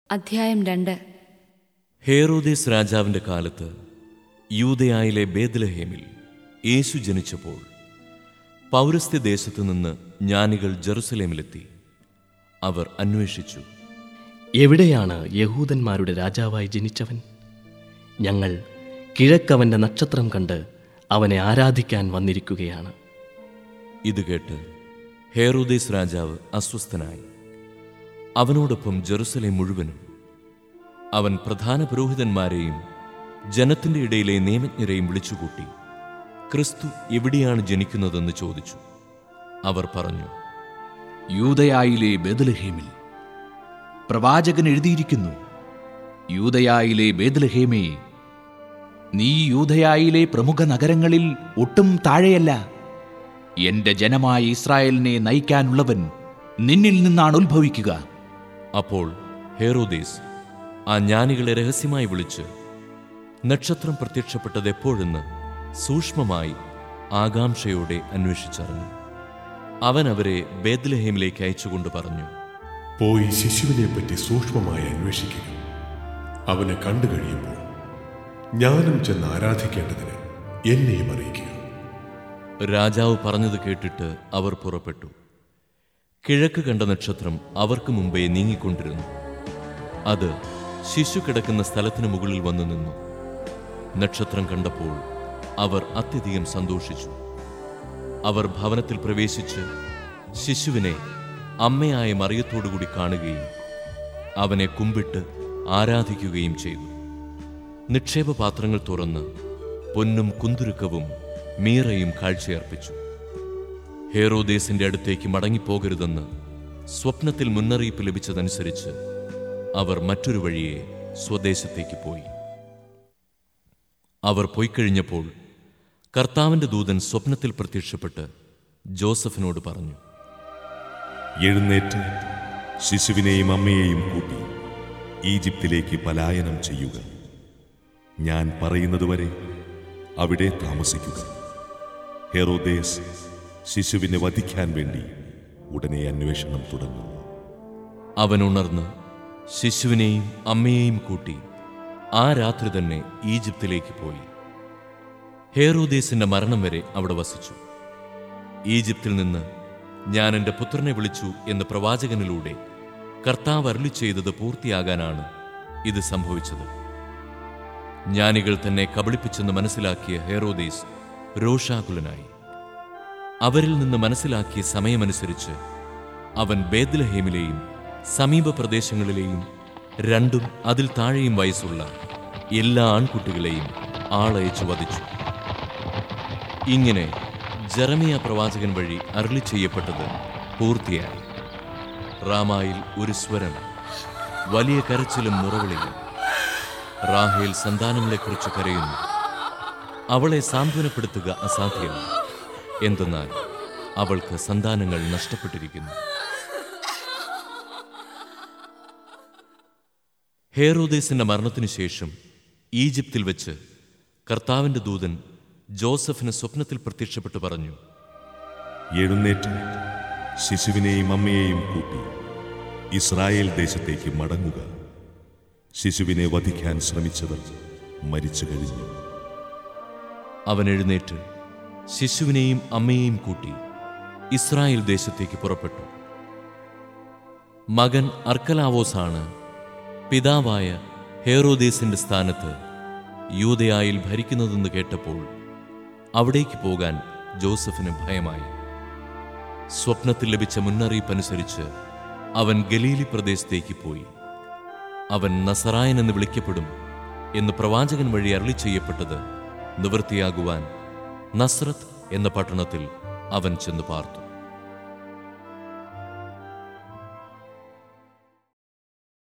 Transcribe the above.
അധ്യായം രണ്ട് ഹേറോദേസ് രാജാവിന്റെ കാലത്ത് യൂതയായിലെ ബേദ്ലഹേമിൽ യേശു ജനിച്ചപ്പോൾ പൗരസ്ത്യ ദേശത്തു നിന്ന് ജ്ഞാനികൾ ജെറുസലേമിലെത്തി അവർ അന്വേഷിച്ചു എവിടെയാണ് യഹൂദന്മാരുടെ രാജാവായി ജനിച്ചവൻ ഞങ്ങൾ കിഴക്കവന്റെ നക്ഷത്രം കണ്ട് അവനെ ആരാധിക്കാൻ വന്നിരിക്കുകയാണ് ഇത് കേട്ട് ഹേറോദേസ് രാജാവ് അസ്വസ്ഥനായി അവനോടൊപ്പം ജെറുസലേം മുഴുവനും അവൻ പ്രധാന പുരോഹിതന്മാരെയും ജനത്തിന്റെ ഇടയിലെ നിയമജ്ഞരെയും വിളിച്ചുകൂട്ടി ക്രിസ്തു എവിടെയാണ് ജനിക്കുന്നതെന്ന് ചോദിച്ചു അവർ പറഞ്ഞു യൂതയായിലെ ബേദലഹേമിൽ പ്രവാചകൻ എഴുതിയിരിക്കുന്നു യൂതയായിലെ ബേദലഹേമേ നീ യൂതയായിലെ പ്രമുഖ നഗരങ്ങളിൽ ഒട്ടും താഴെയല്ല എന്റെ ജനമായ ഇസ്രായേലിനെ നയിക്കാനുള്ളവൻ നിന്നിൽ നിന്നാണ് ഉത്ഭവിക്കുക അപ്പോൾ ഹേറോദേസ് ആ ജ്ഞാനികളെ രഹസ്യമായി വിളിച്ച് നക്ഷത്രം പ്രത്യക്ഷപ്പെട്ടത് എപ്പോഴെന്ന് സൂക്ഷ്മമായി ആകാംക്ഷയോടെ അന്വേഷിച്ചറിഞ്ഞു അവൻ അവരെ ബേദ്ലഹേമിലേക്ക് അയച്ചുകൊണ്ട് പറഞ്ഞു പോയി ശിശുവിനെ പറ്റി സൂക്ഷ്മമായി അന്വേഷിക്കുക അവനെ കണ്ടു കഴിയുമ്പോൾ ഞാനും ചെന്ന് ആരാധിക്കേണ്ടതിന് എന്നെയും അറിയിക്കുക രാജാവ് പറഞ്ഞത് കേട്ടിട്ട് അവർ പുറപ്പെട്ടു കിഴക്ക് കണ്ട നക്ഷത്രം അവർക്ക് മുമ്പേ നീങ്ങിക്കൊണ്ടിരുന്നു അത് ശിശു കിടക്കുന്ന സ്ഥലത്തിന് മുകളിൽ വന്നു നിന്നു നക്ഷത്രം കണ്ടപ്പോൾ അവർ അത്യധികം സന്തോഷിച്ചു അവർ ഭവനത്തിൽ പ്രവേശിച്ച് ശിശുവിനെ അമ്മയായ മറിയത്തോടുകൂടി കാണുകയും അവനെ കുമ്പിട്ട് ആരാധിക്കുകയും ചെയ്തു നിക്ഷേപപാത്രങ്ങൾ തുറന്ന് പൊന്നും കുന്തുരുക്കവും മീറയും കാഴ്ചയർപ്പിച്ചു ഹേറോദേസിന്റെ അടുത്തേക്ക് മടങ്ങിപ്പോകരുതെന്ന് സ്വപ്നത്തിൽ മുന്നറിയിപ്പ് ലഭിച്ചതനുസരിച്ച് അവർ മറ്റൊരു വഴിയെ സ്വദേശത്തേക്ക് പോയി അവർ പോയിക്കഴിഞ്ഞപ്പോൾ കർത്താവിന്റെ ദൂതൻ സ്വപ്നത്തിൽ പ്രത്യക്ഷപ്പെട്ട് ജോസഫിനോട് പറഞ്ഞു എഴുന്നേറ്റ് ശിശുവിനെയും അമ്മയെയും കൂട്ടി ഈജിപ്തിലേക്ക് പലായനം ചെയ്യുക ഞാൻ പറയുന്നതുവരെ അവിടെ താമസിക്കുക ഹെറോദേസ് ശിശുവിനെ വധിക്കാൻ വേണ്ടി ഉടനെ അന്വേഷണം തുടങ്ങും അവൻ ഉണർന്ന് ശിശുവിനെയും അമ്മയെയും കൂട്ടി ആ രാത്രി തന്നെ ഈജിപ്തിലേക്ക് പോയി ഹേറോദേസിന്റെ മരണം വരെ അവിടെ വസിച്ചു ഈജിപ്തിൽ നിന്ന് ഞാൻ എൻ്റെ പുത്രനെ വിളിച്ചു എന്ന് പ്രവാചകനിലൂടെ കർത്താവ് അരുളി ചെയ്തത് പൂർത്തിയാകാനാണ് ഇത് സംഭവിച്ചത് ജ്ഞാനികൾ തന്നെ കബളിപ്പിച്ചെന്ന് മനസ്സിലാക്കിയ ഹേറോദേസ് രോഷാകുലനായി അവരിൽ നിന്ന് മനസ്സിലാക്കിയ സമയമനുസരിച്ച് അവൻ ബേദ്ലഹേമിലെയും സമീപ പ്രദേശങ്ങളിലെയും രണ്ടും അതിൽ താഴെയും വയസ്സുള്ള എല്ലാ ആൺകുട്ടികളെയും ആളയച്ചു വധിച്ചു ഇങ്ങനെ ജെറമിയ പ്രവാചകൻ വഴി അരുളി ചെയ്യപ്പെട്ടത് പൂർത്തിയായി റാമായിൽ ഒരു സ്വരം വലിയ കരച്ചിലും മുറവിളിയും റാഹേൽ സന്താനങ്ങളെക്കുറിച്ച് കരയുന്നു അവളെ സാന്ത്വനപ്പെടുത്തുക അസാധ്യമാണ് എന്തെന്നാൽ അവൾക്ക് സന്താനങ്ങൾ നഷ്ടപ്പെട്ടിരിക്കുന്നു ഹേറോദേസിന്റെ മരണത്തിനു ശേഷം ഈജിപ്തിൽ വെച്ച് കർത്താവിന്റെ ദൂതൻ ജോസഫിന് സ്വപ്നത്തിൽ പ്രത്യക്ഷപ്പെട്ടു പറഞ്ഞു എഴുന്നേറ്റ് ശിശുവിനെയും അമ്മയെയും കൂട്ടി ഇസ്രായേൽ ദേശത്തേക്ക് മടങ്ങുക ശിശുവിനെ വധിക്കാൻ ശ്രമിച്ചവർ മരിച്ചു കഴിഞ്ഞു അവൻ എഴുന്നേറ്റ് ശിശുവിനെയും അമ്മയെയും കൂട്ടി ഇസ്രായേൽ ദേശത്തേക്ക് പുറപ്പെട്ടു മകൻ അർക്കലാവോസാണ് പിതാവായ ഹേറോദേസിന്റെ സ്ഥാനത്ത് യൂതയായിൽ ഭരിക്കുന്നതെന്ന് കേട്ടപ്പോൾ അവിടേക്ക് പോകാൻ ജോസഫിന് ഭയമായി സ്വപ്നത്തിൽ ലഭിച്ച മുന്നറിയിപ്പനുസരിച്ച് അവൻ ഗലീലി പ്രദേശത്തേക്ക് പോയി അവൻ നസറായൻ എന്ന് വിളിക്കപ്പെടും എന്ന് പ്രവാചകൻ വഴി അരളി ചെയ്യപ്പെട്ടത് നിവൃത്തിയാകുവാൻ നസ്രത്ത് എന്ന പട്ടണത്തിൽ അവൻ ചെന്ന് പാർത്തു